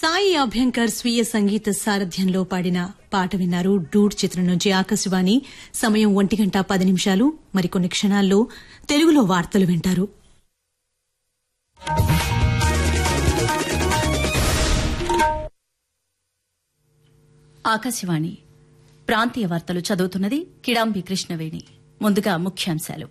సాయి అభ్యంకర్ స్వీయ సంగీత సారథ్యంలో పాడిన పాట విన్నారు డూడ్ చిత్రం నుంచి ఆకాశవాణి సమయం ఒంటి గంట పది నిమిషాలు మరికొన్ని క్షణాల్లో తెలుగులో వార్తలు వింటారు ఆకాశవాణి ప్రాంతీయ వార్తలు చదువుతున్నది కిడాంబి కృష్ణవేణి ముందుగా ముఖ్యాంశాలు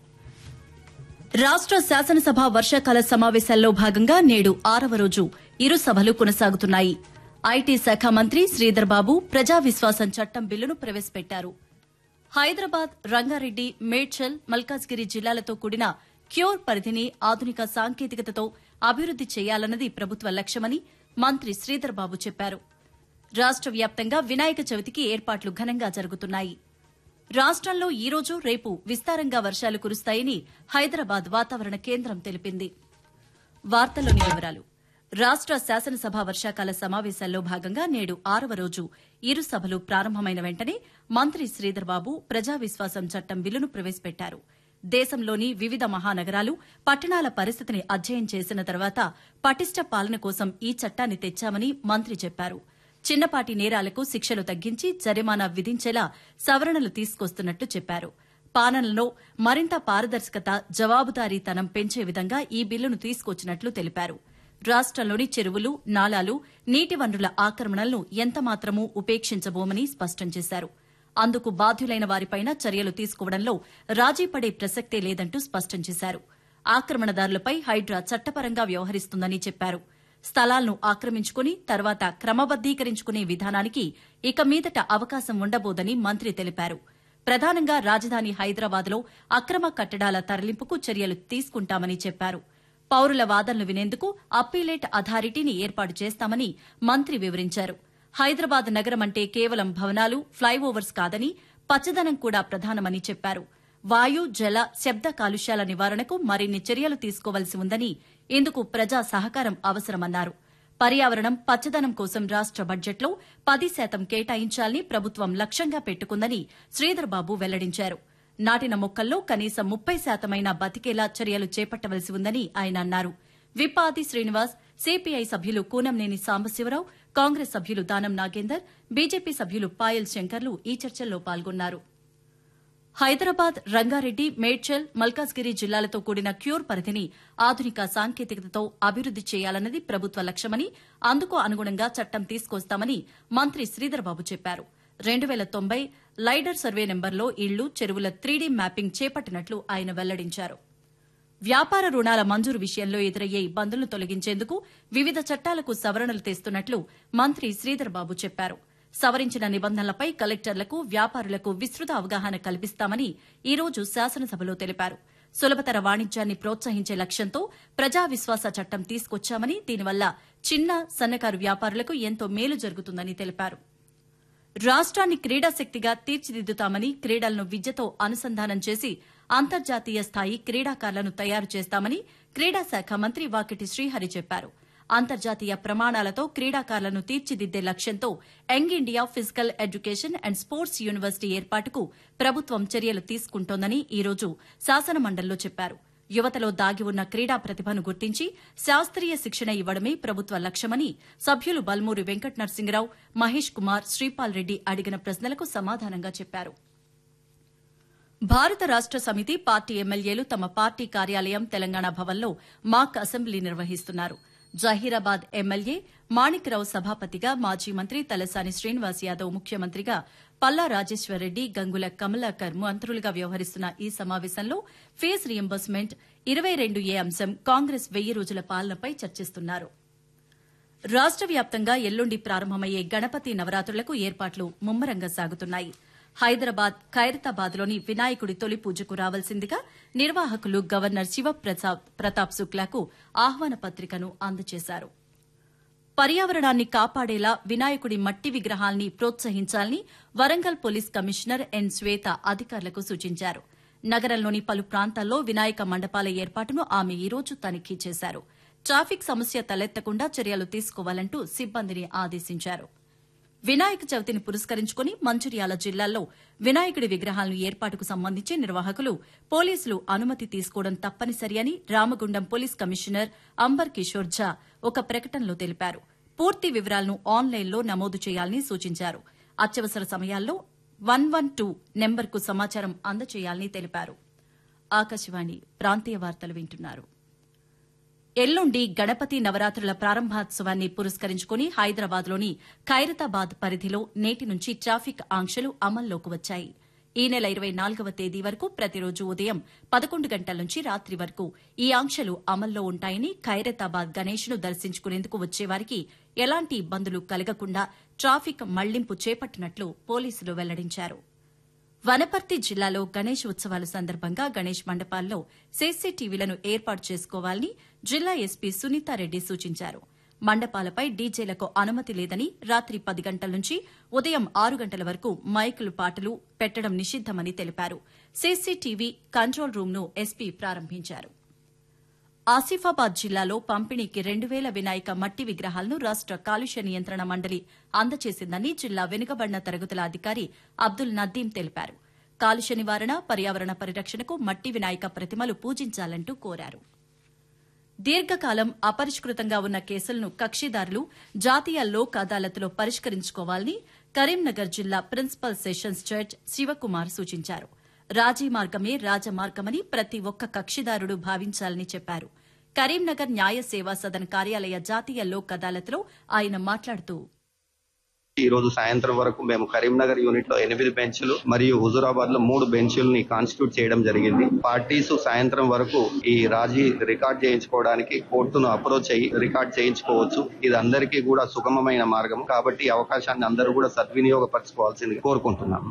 రాష్ట శాసనసభ వర్షాకాల సమావేశాల్లో భాగంగా నేడు ఆరవ రోజు ఇరు సభలు కొనసాగుతున్నాయి ఐటీ శాఖ మంత్రి శ్రీధర్ బాబు ప్రజా విశ్వాసం చట్టం బిల్లును ప్రవేశపెట్టారు హైదరాబాద్ రంగారెడ్డి మేడ్చల్ మల్కాజ్గిరి జిల్లాలతో కూడిన క్యూర్ పరిధిని ఆధునిక సాంకేతికతతో అభివృద్ది చేయాలన్నది ప్రభుత్వ లక్ష్యమని మంత్రి శ్రీధర్ బాబు చెప్పారు రాష్ట వ్యాప్తంగా వినాయక చవితికి ఏర్పాట్లు ఘనంగా జరుగుతున్నాయి రాష్టంలో ఈ రోజు రేపు విస్తారంగా వర్షాలు కురుస్తాయని హైదరాబాద్ వాతావరణ కేంద్రం తెలిపింది వార్తల్లోని వివరాలు రాష్ట శాసనసభ వర్షాకాల సమావేశాల్లో భాగంగా నేడు ఆరవ రోజు ఇరు సభలు ప్రారంభమైన వెంటనే మంత్రి శ్రీధర్ బాబు ప్రజా విశ్వాసం చట్టం బిల్లును ప్రవేశపెట్టారు దేశంలోని వివిధ మహానగరాలు పట్టణాల పరిస్థితిని అధ్యయనం చేసిన తర్వాత పటిష్ట పాలన కోసం ఈ చట్టాన్ని తెచ్చామని మంత్రి చెప్పారు చిన్నపాటి నేరాలకు శిక్షలు తగ్గించి జరిమానా విధించేలా సవరణలు తీసుకొస్తున్నట్లు చెప్పారు పాలనలో మరింత పారదర్శకత జవాబుదారీతనం పెంచే విధంగా ఈ బిల్లును తీసుకొచ్చినట్లు తెలిపారు రాష్టంలోని చెరువులు నాలాలు నీటి వనరుల ఆక్రమణలను ఎంతమాత్రమూ ఉపేక్షించబోమని స్పష్టం చేశారు అందుకు బాధ్యులైన వారిపైన చర్యలు తీసుకోవడంలో రాజీ పడే ప్రసక్తే లేదంటూ స్పష్టం చేశారు ఆక్రమణదారులపై హైడ్రా చట్టపరంగా వ్యవహరిస్తుందని చెప్పారు స్థలాలను ఆక్రమించుకుని తర్వాత క్రమబద్దీకరించుకునే విధానానికి ఇక మీదట అవకాశం ఉండబోదని మంత్రి తెలిపారు ప్రధానంగా రాజధాని హైదరాబాద్లో అక్రమ కట్టడాల తరలింపుకు చర్యలు తీసుకుంటామని చెప్పారు పౌరుల వాదనలు వినేందుకు అప్పీలేట్ అథారిటీని ఏర్పాటు చేస్తామని మంత్రి వివరించారు హైదరాబాద్ నగరం అంటే కేవలం భవనాలు ఫ్లైఓవర్స్ కాదని పచ్చదనం కూడా ప్రధానమని చెప్పారు వాయు జల శబ్ద కాలుష్యాల నివారణకు మరిన్ని చర్యలు తీసుకోవలసి ఉందని ఇందుకు ప్రజా సహకారం అవసరమన్నారు పర్యావరణం పచ్చదనం కోసం రాష్ట బడ్జెట్లో పది శాతం కేటాయించాలని ప్రభుత్వం లక్ష్యంగా పెట్టుకుందని శ్రీధర్ బాబు వెల్లడించారు నాటిన మొక్కల్లో కనీసం ముప్పై శాతమైనా బతికేలా చర్యలు చేపట్టవలసి ఉందని ఆయన అన్నారు విప్పాది శ్రీనివాస్ సిపిఐ సభ్యులు కూనంనేని సాంబశివరావు కాంగ్రెస్ సభ్యులు దానం నాగేందర్ బీజేపీ సభ్యులు పాయల్ శంకర్లు ఈ చర్చల్లో పాల్గొన్నారు హైదరాబాద్ రంగారెడ్డి మేడ్చల్ మల్కాజ్గిరి జిల్లాలతో కూడిన క్యూర్ పరిధిని ఆధునిక సాంకేతికతతో అభివృద్ది చేయాలన్నది ప్రభుత్వ లక్ష్యమని అందుకు అనుగుణంగా చట్టం తీసుకొస్తామని మంత్రి శ్రీధర్బాబు చెప్పారు రెండు వేల తొంభై లైడర్ సర్వే నెంబర్లో ఇళ్లు చెరువుల త్రీడీ మ్యాపింగ్ చేపట్టినట్లు ఆయన వెల్లడించారు వ్యాపార రుణాల మంజూరు విషయంలో ఎదురయ్యే ఇబ్బందులను తొలగించేందుకు వివిధ చట్టాలకు సవరణలు తెస్తున్నట్లు మంత్రి శ్రీధర్ బాబు చెప్పారు సవరించిన నిబంధనలపై కలెక్టర్లకు వ్యాపారులకు విస్తృత అవగాహన కల్పిస్తామని ఈ రోజు శాసనసభలో తెలిపారు సులభతర వాణిజ్యాన్ని ప్రోత్సహించే లక్ష్యంతో ప్రజా విశ్వాస చట్టం తీసుకొచ్చామని దీనివల్ల చిన్న సన్నకారు వ్యాపారులకు ఎంతో మేలు జరుగుతుందని తెలిపారు రాష్ట్రాన్ని క్రీడాశక్తిగా తీర్చిదిద్దుతామని క్రీడలను విద్యతో అనుసంధానం చేసి అంతర్జాతీయ స్థాయి క్రీడాకారులను తయారు చేస్తామని క్రీడా శాఖ మంత్రి వాకిటి శ్రీహరి చెప్పారు అంతర్జాతీయ ప్రమాణాలతో క్రీడాకారులను తీర్చిదిద్దే లక్ష్యంతో young India physical education and sports university ఏర్పాటుకు ప్రభుత్వం చర్యలు తీసుకుంటోందని ఈ రోజు శాసనమండలిలో చెప్పారు యువతలో దాగి ఉన్న క్రీడా ప్రతిభను గుర్తించి శాస్త్రీయ శిక్షణ ఇవ్వడమే ప్రభుత్వ లక్ష్యమని సభ్యులు బల్మూరి వెంకట నరసింహరావు మహేష్ కుమార్ శ్రీపాల్ రెడ్డి అడిగిన ప్రశ్నలకు సమాధానంగా చెప్పారు భారత రాష్ట సమితి పార్టీ ఎమ్మెల్యేలు తమ పార్టీ కార్యాలయం తెలంగాణ భవన్లో మాక్ అసెంబ్లీ నిర్వహిస్తున్నారు జహీరాబాద్ ఎమ్మెల్యే మాణిక్రావు సభాపతిగా మాజీ మంత్రి తలసాని శ్రీనివాస్ యాదవ్ ముఖ్యమంత్రిగా పల్లా రాజేశ్వరరెడ్డి గంగుల కమలాకర్ మంత్రులుగా వ్యవహరిస్తున్న ఈ సమావేశంలో ఫీజు రియంబర్స్మెంట్ ఇరవై రెండు ఏ అంశం కాంగ్రెస్ వెయ్యి రోజుల పాలనపై చర్చిస్తున్నారు రాష్ట వ్యాప్తంగా ఎల్లుండి ప్రారంభమయ్యే గణపతి నవరాత్రులకు ఏర్పాట్లు ముమ్మరంగా సాగుతున్నాయి హైదరాబాద్ ఖైరతాబాద్లోని వినాయకుడి తొలి పూజకు రావాల్సిందిగా నిర్వాహకులు గవర్నర్ శివప్రసాద్ ప్రతాప్ శుక్లాకు ఆహ్వాన పత్రికను అందజేశారు పర్యావరణాన్ని కాపాడేలా వినాయకుడి మట్టి విగ్రహాల్ని ప్రోత్సహించాలని Warangal police commissioner N Shweta అధికారులకు సూచించారు నగరంలోని పలు ప్రాంతాల్లో వినాయక మండపాల ఏర్పాటును ఆమె ఈ రోజు తనిఖీ చేశారు ట్రాఫిక్ సమస్య తలెత్తకుండా చర్యలు తీసుకోవాలంటూ సిబ్బందిని ఆదేశించారు వినాయక చవితిని పురస్కరించుకుని మంచిర్యాల జిల్లాల్లో వినాయకుడి విగ్రహాలను ఏర్పాటుకు సంబంధించి నిర్వాహకులు పోలీసులు అనుమతి తీసుకోవడం తప్పనిసరి అని రామగుండం పోలీస్ కమిషనర్ అంబర్ కిషోర్ ఝా ఒక ప్రకటనలో తెలిపారు పూర్తి వివరాలను ఆన్లైన్లో నమోదు చేయాలని సూచించారు అత్యవసర సమయాల్లో వన్ వన్ టూ నెంబర్కు సమాచారం అందజేయాలని తెలిపారు ఆకాశవాణి ప్రాంతీయ వార్తలు వింటున్నారు ఎల్లుండి గణపతి నవరాత్రుల ప్రారంభోత్సవాన్ని పురస్కరించుకుని హైదరాబాద్లోని ఖైరతాబాద్ పరిధిలో నేటి నుంచి ట్రాఫిక్ ఆంక్షలు అమల్లోకి వచ్చాయి ఈ నెల ఇరవై నాలుగవ తేదీ వరకు ప్రతిరోజు ఉదయం పదకొండు గంటల నుంచి రాత్రి వరకు ఈ ఆంక్షలు అమల్లో ఉంటాయని ఖైరతాబాద్ గణేష్ను దర్శించుకునేందుకు వచ్చేవారికి ఎలాంటి ఇబ్బందులు కలగకుండా ట్రాఫిక్ మళ్లింపు చేపట్టినట్లు పోలీసులు వెల్లడించారు వనపర్తి జిల్లాలో గణేష్ ఉత్సవాల సందర్భంగా గణేష్ మండపాల్లో సీసీటీవీలను ఏర్పాటు చేసుకోవాలని జిల్లా ఎస్పీ సునీతారెడ్డి సూచించారు మండపాలపై డీజేలకు అనుమతి లేదని రాత్రి పది గంటల నుంచి ఉదయం ఆరు గంటల వరకు మైకులు పాటలు పెట్టడం నిషిద్దమని తెలిపారు సీసీటీవీ కంట్రోల్ రూమ్ను ఎస్పీ ప్రారంభించారు ఆసిఫాబాద్ జిల్లాలో పంపిణీకి రెండు వేల వినాయక మట్టి విగ్రహాలను రాష్ట కాలుష్య నియంత్రణ మండలి అందజేసిందని జిల్లా వెనుకబడిన తరగతుల అధికారి అబ్దుల్ నదీం తెలిపారు కాలుష్య నివారణ పర్యావరణ పరిరక్షణకు మట్టి వినాయక ప్రతిమలు పూజించాలంటూ కోరారు దీర్ఘకాలం అపరిష్కృతంగా ఉన్న కేసులను కక్షిదారులు జాతీయ లోక్ అదాలత్లో పరిష్కరించుకోవాలని కరీంనగర్ జిల్లా ప్రిన్సిపల్ సెషన్స్ జడ్జ్ శివకుమార్ సూచించారు రాజీ మార్గమే రాజమార్గమని ప్రతి ఒక్క కక్షిదారుడు భావించాలని చెప్పారు కరీంనగర్ న్యాయ సేవా సదన్ కార్యాలయ జాతీయ లోక్ అదాలత్లో ఆయన మాట్లాడుతూ ఈ రోజు సాయంత్రం వరకు మేము కరీంనగర్ యూనిట్ లో ఎనిమిది బెంచ్లు మరియు హుజురాబాద్ లో మూడు బెంచ్లని కాన్స్టిట్యూట్ చేయడం జరిగింది పార్టీస్ సాయంత్రం వరకు ఈ రాజీ రికార్డ్ చేయించుకోవడానికి కోర్టును అప్రోచ్ అయ్యి రికార్డ్ చేయించుకోవచ్చు ఇది అందరికీ కూడా సుగమమైన మార్గం కాబట్టి ఈ అవకాశాన్ని అందరూ కూడా సద్వినియోగపరచుకోవాల్సింది కోరుకుంటున్నాను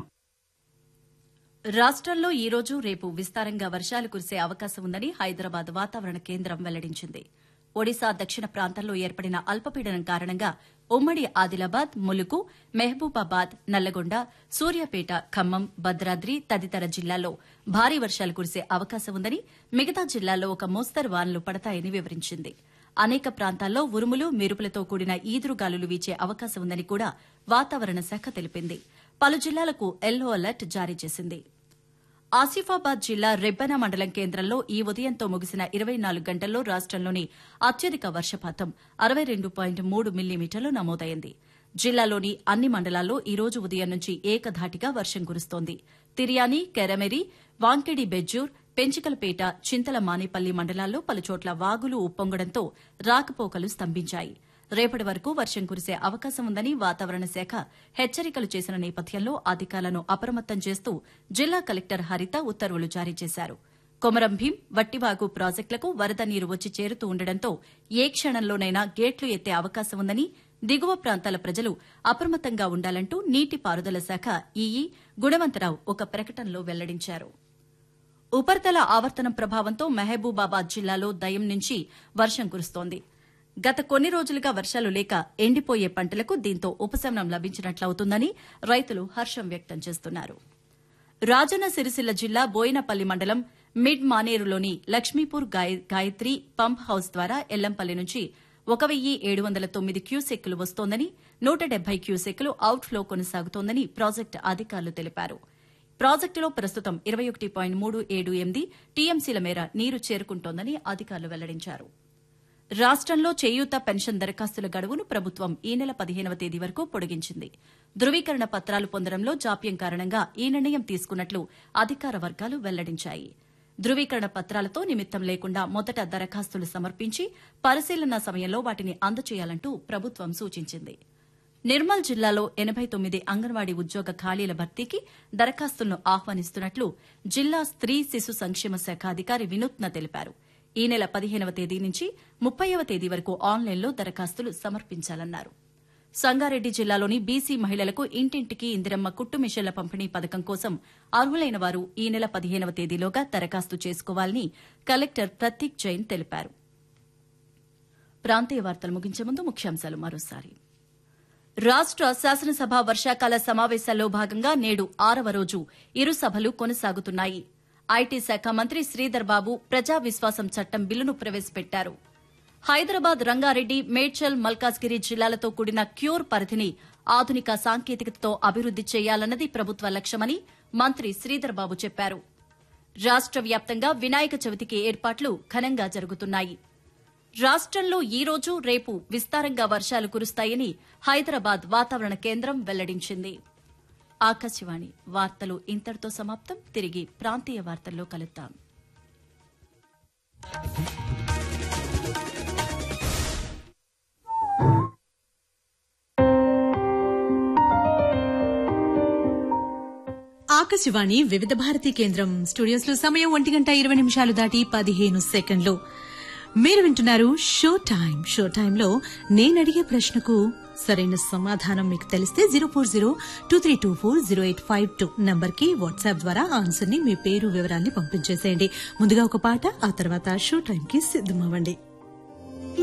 రాష్టంలో ఈ రోజు రేపు విస్తారంగా వర్షాలు కురిసే అవకాశం ఉందని హైదరాబాద్ వాతావరణ కేంద్రం వెల్లడించింది ఒడిశా దక్షిణ ప్రాంతంలో ఏర్పడిన అల్పపీడనం కారణంగా ఉమ్మడి ఆదిలాబాద్ ములుగు మహబూబాబాద్ నల్లగొండ సూర్యాపేట ఖమ్మం భద్రాద్రి తదితర జిల్లాల్లో భారీ వర్షాలు కురిసే అవకాశం ఉందని మిగతా జిల్లాల్లో ఒక మోస్తరు వానలు పడతాయని వివరించింది అనేక ప్రాంతాల్లో ఉరుములు మెరుపులతో కూడిన ఈదురుగాలులు వీచే అవకాశం ఉందని కూడా వాతావరణ శాఖ తెలిపింది పలు జిల్లాలకు ఎల్లో అలర్ట్ జారీ చేసింది ఆసిఫాబాద్ జిల్లా రెబ్బెన మండలం కేంద్రంలో ఈ ఉదయంతో ముగిసిన ఇరవై నాలుగు గంటల్లో రాష్టంలోని అత్యధిక వర్షపాతం అరవై రెండు పాయింట్ మూడు మిల్లీమీటర్లు నమోదైంది జిల్లాలోని అన్ని మండలాల్లో ఈ రోజు ఉదయం నుంచి ఏకధాటిగా వర్షం కురుస్తోంది తిర్యాని కెరమెరి వాంకిడి బెజ్జూర్ పెంచికలపేట చింతల మానేపల్లి మండలాల్లో పలుచోట్ల వాగులు ఉప్పొంగడంతో రాకపోకలు స్తంభించాయి రేపటి వరకు వర్షం కురిసే అవకాశం ఉందని వాతావరణ శాఖ హెచ్చరికలు చేసిన నేపథ్యంలో అధికారులను అప్రమత్తం చేస్తూ జిల్లా కలెక్టర్ హరిత ఉత్తర్వులు జారీ చేశారు కొమరం భీం వట్టివాగు ప్రాజెక్టులకు వరద నీరు వచ్చి చేరుతూ ఉండడంతో ఏ క్షణంలోనైనా గేట్లు ఎత్తే అవకాశం ఉందని దిగువ ప్రాంతాల ప్రజలు అప్రమత్తంగా ఉండాలంటూ నీటిపారుదల శాఖ ఈఈ గుణవంతరావు ఒక ప్రకటనలో వెల్లడించారు ఉపరితల ఆవర్తనం ప్రభావంతో మహబూబాబాద్ జిల్లాలో దయం నుంచి వర్షం కురుస్తోంది గత కొన్ని రోజులుగా వర్షాలు లేక ఎండిపోయే పంటలకు దీంతో ఉపశమనం లభించినట్లవుతుందని రైతులు హర్షం వ్యక్తం చేస్తున్నారు రాజన్న సిరిసిల్ల జిల్లా బోయినపల్లి మండలం మిడ్ మానేరులోని లక్ష్మీపూర్ గాయ- గాయత్రి పంప్ హౌస్ ద్వారా ఎల్లంపల్లి నుంచి ఒక వెయ్యి ఏడు వందల తొమ్మిది క్యూసెక్కులు వస్తోందని నూట డెబ్బై క్యూసెక్కులు అవుట్ఫ్లో కొనసాగుతోందని ప్రాజెక్టు అధికారులు తెలిపారు ప్రాజెక్టులో ప్రస్తుతం ఇరవై ఒకటి పాయింట్ మూడు ఏడు ఎనిమిది టీఎంసీల మేర నీరు చేరుకుంటోందని అధికారులు వెల్లడించారు రాష్టంలో చేయూత పెన్షన్ దరఖాస్తుల గడువును ప్రభుత్వం ఈ నెల పదిహేనవ తేదీ వరకు పొడిగించింది ధృవీకరణ పత్రాలు పొందడంలో జాప్యం కారణంగా ఈ నిర్ణయం తీసుకున్నట్లు అధికార వర్గాలు వెల్లడించాయి ధృవీకరణ పత్రాలతో నిమిత్తం లేకుండా మొదట దరఖాస్తులు సమర్పించి పరిశీలన సమయంలో వాటిని అందజేయాలంటూ ప్రభుత్వం సూచించింది నిర్మల్ జిల్లాలో ఎనబై తొమ్మిది అంగన్వాడీ ఉద్యోగ ఖాళీల భర్తీకి దరఖాస్తులను ఆహ్వానిస్తున్నట్లు జిల్లా స్త్రీ శిశు సంక్షేమ శాఖ అధికారి వినూత్న తెలిపారు ఈ నెల పదిహేనవ తేదీ నుంచి ముప్పైవ తేదీ వరకు ఆన్లైన్లో దరఖాస్తులు సమర్పించాలన్నారు సంగారెడ్డి జిల్లాలోని బీసీ మహిళలకు ఇంటింటికి ఇందిరమ్మ కుట్టు మిషన్ల పంపిణీ పథకం కోసం అర్హులైన వారు ఈ నెల పదిహేనవ తేదీలోగా దరఖాస్తు చేసుకోవాలని కలెక్టర్ ప్రతీక్ జైన్ తెలిపారు ప్రాంతీయ వార్తలు ముగించే ముందు ముఖ్యాంశాలు మరోసారి రాష్ట శాసనసభ వర్షాకాల సమావేశాల్లో భాగంగా నేడు ఆరవ రోజు ఇరు సభలు కొనసాగుతున్నాయి ఐటీ శాఖ మంత్రి శ్రీధర్ బాబు ప్రజా విశ్వాసం చట్టం బిల్లును ప్రవేశపెట్టారు హైదరాబాద్ రంగారెడ్డి మేడ్చల్ మల్కాజ్గిరి జిల్లాలతో కూడిన క్యూర్ పరిధిని ఆధునిక సాంకేతికతతో అభివృద్ది చేయాలన్నది ప్రభుత్వ లక్ష్యమని మంత్రి శ్రీధర్ బాబు చెప్పారు రాష్ట వ్యాప్తంగా వినాయక చవితికి ఏర్పాట్లు ఘనంగా జరుగుతున్నాయి రాష్ట్రంలో ఈ రోజు రేపు విస్తారంగా వర్షాలు కురుస్తాయని హైదరాబాద్ వాతావరణ కేంద్రం వెల్లడించింది ఆకాశవాణి వార్తలు ఇంతటితో సమాప్తం తిరిగి ప్రాంతీయ వార్తల్లో కలుద్దాం ఆకాశవాణి వివిధ భారతి కేంద్రం స్టూడియోస్ లో సమయం ఒంటి గంట ఇరవై నిమిషాలు దాటి పదిహేను సెకండ్లు మీరు వింటున్నారు షో టైం షో టైంలో నేను అడిగే ప్రశ్నకు సరైన సమాధానం మీకు తెలిస్తే zero four zero two three two four zero eight five two నంబర్కి వాట్సాప్ ద్వారా ఆన్సర్ ని మీ పేరు వివరాల్ని పంపించేసేయండి ముందుగా ఒక పాట ఆ తర్వాత షో టైంకి సిద్దమవ్వండి